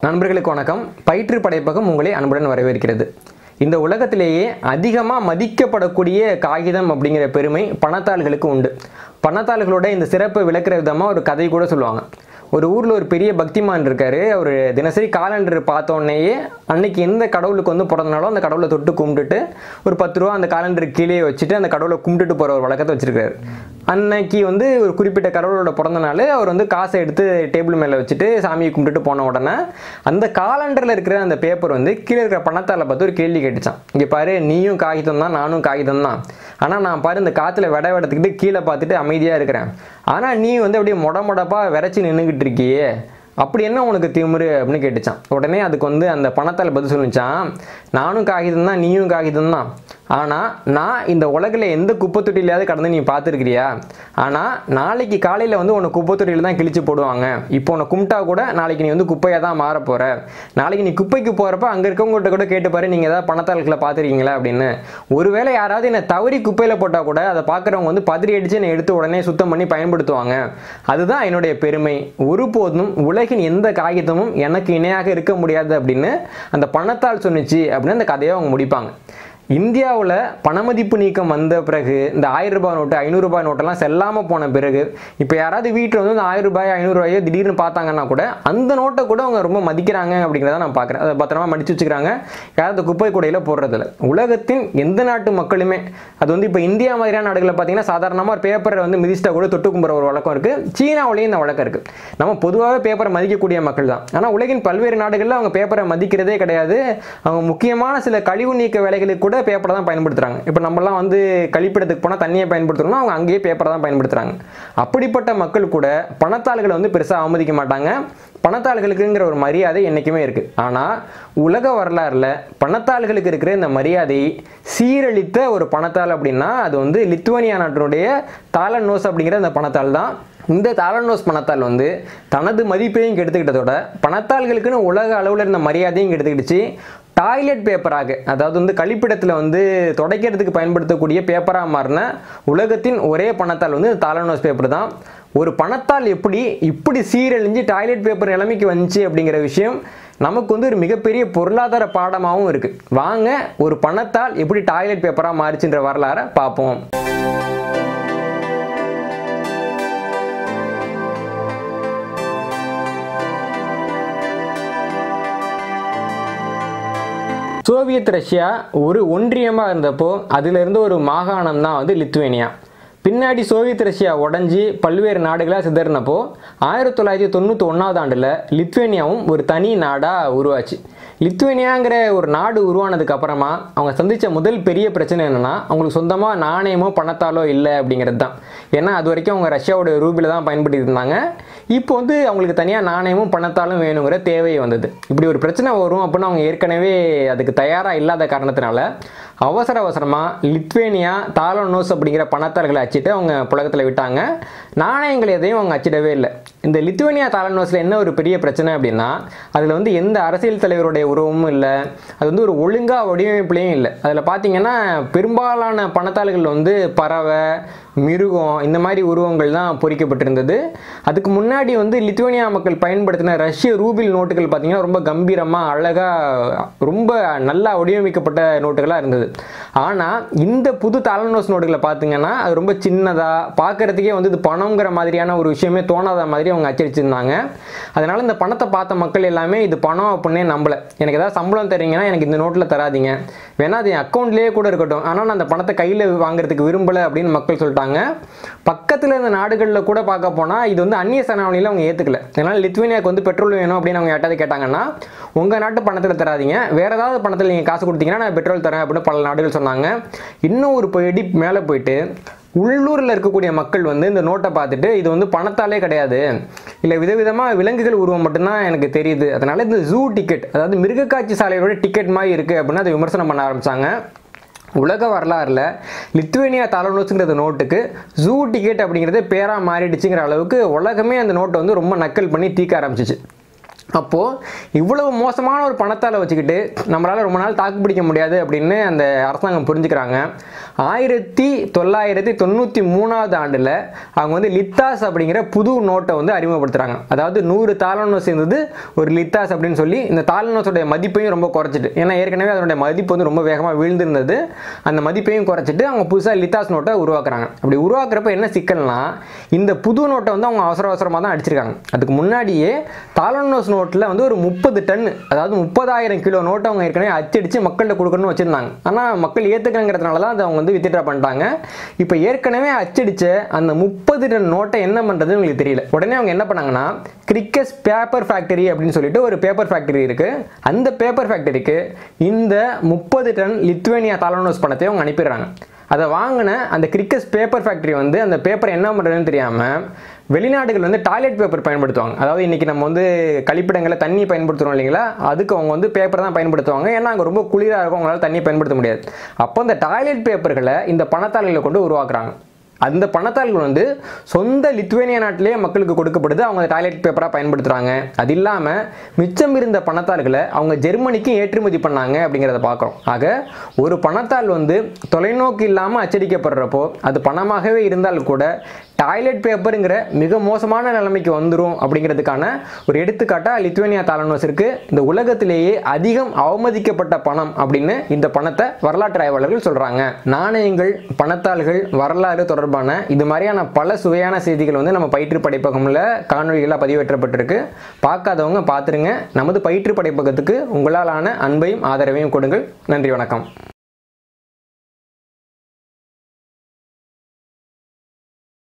நண்பர்களுக்கு வணக்கம் பயிற்று படைப்பகம் உங்களை அன்புடன் வரவேற்கிறது இந்த உலகத்திலேயே அதிகமாக மதிக்கப்படக்கூடிய காகிதம் அப்படிங்கிற பெருமை பணத்தாள்களுக்கு உண்டு பணத்தாள்களோட இந்த சிறப்பை விளக்குற விதமாக ஒரு கதை கூட சொல்லுவாங்க ஒரு ஊரில் ஒரு பெரிய பக்திமான் இருக்காரு அவர் தினசரி காலண்டர் பார்த்த உடனேயே அன்னைக்கு எந்த கடவுளுக்கு வந்து பிறந்தனாலும் அந்த கடவுளை தொட்டு கும்பிட்டுட்டு ஒரு பத்து ரூபா அந்த காலண்டர் கீழே வச்சுட்டு அந்த கடவுளை கும்பிட்டுட்டு போகிற ஒரு வழக்கத்தை வச்சிருக்காரு அன்னைக்கு வந்து ஒரு குறிப்பிட்ட கடவுளோட பிறந்த நாள் அவர் வந்து காசை எடுத்து டேபிள் மேலே வச்சுட்டு சாமியை கும்பிட்டுட்டு போன உடனே அந்த காலண்டரில் இருக்கிற அந்த பேப்பர் வந்து கீழே இருக்கிற பணத்தால் பார்த்து ஒரு கேள்வி கேட்டுச்சான் இங்கே பாரு நீயும் காகிதம் தான் நானும் காகிதம் தான் ஆனால் நான் பாரு இந்த காற்றுல விட விடத்துக்கிட்டு கீழே பார்த்துட்டு அமைதியாக இருக்கிறேன் ஆனால் நீ வந்து அப்படியே மொட மொடப்பாக விரைச்சி நின்றுக்கிட்டு இருக்கியே அப்படி என்ன உனக்கு திமிரு அப்படின்னு கேட்டுச்சான் உடனே அதுக்கு வந்து அந்த பணத்தால் பதில் சொல்லிச்சான் நானும் காகிதம் தான் நீயும் காகிதம் தான் ஆனால் நான் இந்த உலகில் எந்த குப்பை தொட்டிலையாவது கடந்து நீ பார்த்துருக்கிறியா ஆனால் நாளைக்கு காலையில் வந்து உன்னை குப்பை தொட்டியில் தான் கிழிச்சு போடுவாங்க இப்போ உன்னை கும்பிட்டா கூட நாளைக்கு நீ வந்து குப்பையாக தான் மாற போகிற நாளைக்கு நீ குப்பைக்கு போகிறப்ப அங்கே இருக்கவங்ககிட்ட கூட கேட்டு பாரு நீங்கள் ஏதாவது பணத்தாள்களை பார்த்துருக்கீங்களா அப்படின்னு ஒருவேளை யாராவது என்னை தவறி குப்பையில் போட்டால் கூட அதை பார்க்குறவங்க வந்து பதறி அடித்து என்னை எடுத்து உடனே சுத்தம் பண்ணி பயன்படுத்துவாங்க அதுதான் என்னுடைய பெருமை ஒருபோதும் உலகின் எந்த காகிதமும் எனக்கு இணையாக இருக்க முடியாது அப்படின்னு அந்த பணத்தால் சொன்னிச்சு அப்படின்னு அந்த கதையை அவங்க முடிப்பாங்க இந்தியாவில் பணமதிப்பு நீக்கம் வந்த பிறகு இந்த ஆயிரம் ரூபாய் நோட்டு ஐநூறு ரூபாய் நோட்டெல்லாம் செல்லாமல் போன பிறகு இப்போ யாராவது வீட்டில் வந்து இந்த ஆயிரம் ரூபாய் ஐநூறுரூவாயோ திடீர்னு பார்த்தாங்கன்னா கூட அந்த நோட்டை கூட அவங்க ரொம்ப மதிக்கிறாங்க அப்படிங்கிறத நான் பார்க்குறேன் அதை பத்திரமா மடிச்சு வச்சுக்கிறாங்க யாராவது குப்பை கூடையில் போடுறதில்ல உலகத்தின் எந்த நாட்டு மக்களுமே அது வந்து இப்போ இந்தியா மாதிரியான நாடுகளில் பார்த்தீங்கன்னா சாதாரணமாக ஒரு பேப்பரை வந்து மிதிச்சிட்டா கூட தொட்டு கும்புற ஒரு வழக்கம் இருக்குது சீனாவிலையும் இந்த வழக்கம் இருக்குது நம்ம பொதுவாகவே பேப்பரை மதிக்கக்கூடிய மக்கள் தான் ஆனால் உலகின் பல்வேறு நாடுகளில் அவங்க பேப்பரை மதிக்கிறதே கிடையாது அவங்க முக்கியமான சில கழிவு நீக்க வேலைகளுக்கு கூட பேப்பரை தான் பயன்படுத்துகிறாங்க இப்போ நம்மலாம் வந்து கழிப்பிடத்துக்கு போனால் தண்ணியை பயன்படுத்துகிறோம்னா அவங்க அங்கேயே பேப்பரை தான் பயன்படுத்துகிறாங்க அப்படிப்பட்ட மக்கள் கூட பணத்தாள்களை வந்து பெருசாக அவமதிக்க மாட்டாங்க பணத்தாள்களுக்குங்கிற ஒரு மரியாதை என்றைக்குமே இருக்குது ஆனால் உலக வரலாறில் பணத்தாள்களுக்கு இருக்கிற இந்த மரியாதையை சீரழித்த ஒரு பணத்தாள் அப்படின்னா அது வந்து லித்துவனியா நாட்டினுடைய தாளநோஸ் அப்படிங்கிற அந்த பணத்தாள் தான் இந்த தாளநோஸ் பணத்தாள் வந்து தனது மதிப்பையும் கெடுத்துக்கிட்டதோட பணத்தாள்களுக்குன்னு உலக அளவில் இருந்த மரியாதையும் கெடுத்துக்கிடுச்சு டாய்லெட் பேப்பராக அதாவது வந்து கழிப்பிடத்தில் வந்து துடைக்கிறதுக்கு பயன்படுத்தக்கூடிய பேப்பராக மாறின உலகத்தின் ஒரே பணத்தாள் வந்து தாளனோஸ் பேப்பர் தான் ஒரு பணத்தால் எப்படி இப்படி சீரழிஞ்சு டாய்லெட் பேப்பர் நிலைமைக்கு வந்துச்சு அப்படிங்கிற விஷயம் நமக்கு வந்து ஒரு மிகப்பெரிய பொருளாதார பாடமாகவும் இருக்குது வாங்க ஒரு பணத்தால் எப்படி டாய்லெட் பேப்பராக மாறிச்சுன்ற வரலாறை பார்ப்போம் சோவியத் ரஷ்யா ஒரு ஒன்றியமாக இருந்தப்போ அதிலிருந்து ஒரு மாகாணம் தான் வந்து லித்துவேனியா பின்னாடி சோவியத் ரஷ்யா உடஞ்சி பல்வேறு நாடுகளாக சிதறினப்போ ஆயிரத்தி தொள்ளாயிரத்தி தொண்ணூற்றி ஒன்றாவது ஆண்டில் லித்வேனியாவும் ஒரு தனி நாடாக உருவாச்சு லித்வேனியாங்கிற ஒரு நாடு உருவானதுக்கு அப்புறமா அவங்க சந்தித்த முதல் பெரிய பிரச்சனை என்னென்னா அவங்களுக்கு சொந்தமாக நாணயமோ பணத்தாலோ இல்லை அப்படிங்கிறது தான் ஏன்னா அது வரைக்கும் அவங்க ரஷ்யாவோட ரூபியில் தான் பயன்படுத்திட்டு இருந்தாங்க இப்போ வந்து அவங்களுக்கு தனியாக நாணயமும் பணத்தாலும் வேணுங்கிற தேவை வந்தது இப்படி ஒரு பிரச்சனை வரும் அப்படின்னு அவங்க ஏற்கனவே அதுக்கு தயாராக இல்லாத காரணத்தினால அவசர அவசரமாக லித்வேனியா தாலோனோஸ் அப்படிங்கிற பணத்தாள்களை அச்சிட்டு அவங்க புழக்கத்தில் விட்டாங்க நாணயங்கள் எதையும் அவங்க அச்சிடவே இல்லை இந்த லித்துவேனியா தாலனோஸில் என்ன ஒரு பெரிய பிரச்சனை அப்படின்னா அதில் வந்து எந்த அரசியல் தலைவருடைய உருவமும் இல்லை அது வந்து ஒரு ஒழுங்காக வடிவமைப்புலேயும் இல்லை அதில் பார்த்தீங்கன்னா பெரும்பாலான பணத்தாள்கள் வந்து பறவை மிருகம் இந்த மாதிரி உருவங்கள் தான் பொறிக்கப்பட்டிருந்தது அதுக்கு முன்னாடி வந்து லித்துவேனியா மக்கள் பயன்படுத்தின ரஷ்ய ரூபில் நோட்டுகள் பார்த்தீங்கன்னா ரொம்ப கம்பீரமாக அழகாக ரொம்ப நல்லா வடிவமைக்கப்பட்ட நோட்டுகளாக இருந்தது ஆனால் இந்த புது தாலனோஸ் நோட்டுகளை பார்த்தீங்கன்னா அது ரொம்ப சின்னதாக பார்க்குறதுக்கே வந்து இது பணங்கிற மாதிரியான ஒரு விஷயமே தோணாத மாதிரி அவங்க அச்சடிச்சிருந்தாங்க அதனால் இந்த பணத்தை பார்த்த மக்கள் எல்லாமே இது பணம் அப்படின்னே நம்பலை எனக்கு ஏதாவது சம்பளம் தரீங்கன்னா எனக்கு இந்த நோட்டில் தராதீங்க வேணா அது என் அக்கௌண்ட்லேயே கூட இருக்கட்டும் ஆனால் நான் அந்த பணத்தை கையில் வாங்குறதுக்கு விரும்பலை அப்படின்னு மக்கள் சொல்லிட்டாங்க பக்கத்தில் இருந்த நாடுகளில் கூட பார்க்க போனால் இது வந்து அந்நிய சனாவணியில் அவங்க ஏற்றுக்கல அதனால் லித்வேனியாவுக்கு வந்து பெட்ரோல் வேணும் அப்படின்னு அவங்க யாட்டாவது கேட்டாங்கன்னா உங்கள் நாட்டு பணத்தில் தராதீங்க வேறு ஏதாவது பணத்தில் நீங்கள் காசு கொடுத்தீங்கன்னா நான் பெட்ரோல் தரேன் அப்படின்னு பல நாடுகள் சொன்னாங்க இன்னும் ஒரு படி மேலே போயிட்டு உள்ளூரில் இருக்கக்கூடிய மக்கள் வந்து இந்த நோட்டை பார்த்துட்டு இது வந்து பணத்தாலே கிடையாது இல்லை விதவிதமாக விலங்குகள் உருவம் மட்டும்தான் எனக்கு தெரியுது அதனால் இந்த ஜூ டிக்கெட் அதாவது மிருகக்காட்சி சாலையோட டிக்கெட் மாதிரி இருக்குது அப்படின்னு அதை விமர்சனம் பண்ண ஆரம்பித்தாங்க உலக வரலாறில் லித்துவேனியா தாலனோஸுங்கிறது நோட்டுக்கு ஜூ டிக்கெட் அப்படிங்கிறது பேராக மாறிடுச்சுங்கிற அளவுக்கு உலகமே அந்த நோட்டை வந்து ரொம்ப நக்கல் பண்ணி தீக்க ஆரம்பிச்சிச்சு அப்போது இவ்வளவு மோசமான ஒரு பணத்தால் வச்சுக்கிட்டு நம்மளால் ரொம்ப நாள் தாக்கு பிடிக்க முடியாது அப்படின்னு அந்த அரசாங்கம் புரிஞ்சுக்கிறாங்க ஆயிரத்தி தொள்ளாயிரத்தி தொண்ணூற்றி மூணாவது ஆண்டில் அவங்க வந்து லித்தாஸ் அப்படிங்கிற புது நோட்டை வந்து அறிமுகப்படுத்துகிறாங்க அதாவது நூறு தாளனோஸ் இருந்தது ஒரு லித்தாஸ் அப்படின்னு சொல்லி இந்த தாளனோஸோடைய மதிப்பையும் ரொம்ப குறைச்சிட்டு ஏன்னா ஏற்கனவே அதனுடைய மதிப்பு வந்து ரொம்ப வேகமாக விழுந்திருந்தது அந்த மதிப்பையும் குறைச்சிட்டு அவங்க புதுசாக லித்தாஸ் நோட்டை உருவாக்குறாங்க அப்படி உருவாக்குறப்ப என்ன சிக்கல்னா இந்த புது நோட்டை வந்து அவங்க அவசர அவசரமாக தான் அடிச்சிருக்காங்க அதுக்கு முன்னாடியே தாளனோஸ் நோட்டில் வந்து ஒரு முப்பது டன் அதாவது முப்பதாயிரம் கிலோ நோட்டை அவங்க ஏற்கனவே அச்சடித்து மக்கள்கிட்ட கொடுக்கணும்னு வச்சுருந்தாங்க ஆனால் மக்கள் ஏற்றுக்கங்கிறதுனால தான் அதை அவங்க வந்து வித்ட்ரா பண்ணிட்டாங்க இப்போ ஏற்கனவே அச்சடித்த அந்த முப்பது டன் நோட்டை என்ன பண்ணுறதுன்னு உங்களுக்கு தெரியல உடனே அவங்க என்ன பண்ணாங்கன்னா கிரிக்கஸ் பேப்பர் ஃபேக்டரி அப்படின்னு சொல்லிட்டு ஒரு பேப்பர் ஃபேக்டரி இருக்குது அந்த பேப்பர் ஃபேக்டரிக்கு இந்த முப்பது டன் லித்வேனியா தாளனோஸ் பணத்தை அவங்க அனுப்பிடுறாங்க அதை வாங்கின அந்த கிரிக்கஸ் பேப்பர் ஃபேக்டரி வந்து அந்த பேப்பர் என்ன பண்ணுறதுன்னு தெரியாமல் வெளிநாடுகள் வந்து டாய்லெட் பேப்பர் பயன்படுத்துவாங்க அதாவது இன்றைக்கி நம்ம வந்து கழிப்பிடங்களில் தண்ணி பயன்படுத்துகிறோம் இல்லைங்களா அதுக்கு அவங்க வந்து பேப்பர் தான் பயன்படுத்துவாங்க ஏன்னா அங்கே ரொம்ப குளிராக இருக்கும் அவங்களால தண்ணி பயன்படுத்த முடியாது அப்போ இந்த டாய்லெட் பேப்பர்களை இந்த பணத்தாளிகளை கொண்டு உருவாக்குறாங்க அந்த பணத்தாள்கள் வந்து சொந்த லித்துவேனியா நாட்டிலேயே மக்களுக்கு கொடுக்கப்படுது அவங்க டாய்லெட் பேப்பராக பயன்படுத்துகிறாங்க அது இல்லாமல் மிச்சம் இருந்த பணத்தாள்களை அவங்க ஜெர்மனிக்கும் ஏற்றுமதி பண்ணாங்க அப்படிங்கிறத பார்க்குறோம் ஆக ஒரு பணத்தாள் வந்து தொலைநோக்கு இல்லாமல் அச்சடிக்கப்படுறப்போ அது பணமாகவே இருந்தால் கூட டாய்லெட் பேப்பருங்கிற மிக மோசமான நிலைமைக்கு வந்துடும் அப்படிங்கிறதுக்கான ஒரு எடுத்துக்காட்டாக லித்துவேனியா தாளனோஸ் இருக்கு இந்த உலகத்திலேயே அதிகம் அவமதிக்கப்பட்ட பணம் அப்படின்னு இந்த பணத்தை வரலாற்று ஆய்வாளர்கள் சொல்கிறாங்க நாணயங்கள் பணத்தாள்கள் வரலாறு தொடர்பான இது மாதிரியான பல சுவையான செய்திகள் வந்து நம்ம பயிற்று படைப்பகமில் காணொலிகளாக பதிவேற்றப்பட்டிருக்கு பார்க்காதவங்க பார்த்துருங்க நமது பயிற்று படைப்பகத்துக்கு உங்களாலான அன்பையும் ஆதரவையும் கொடுங்கள் நன்றி வணக்கம்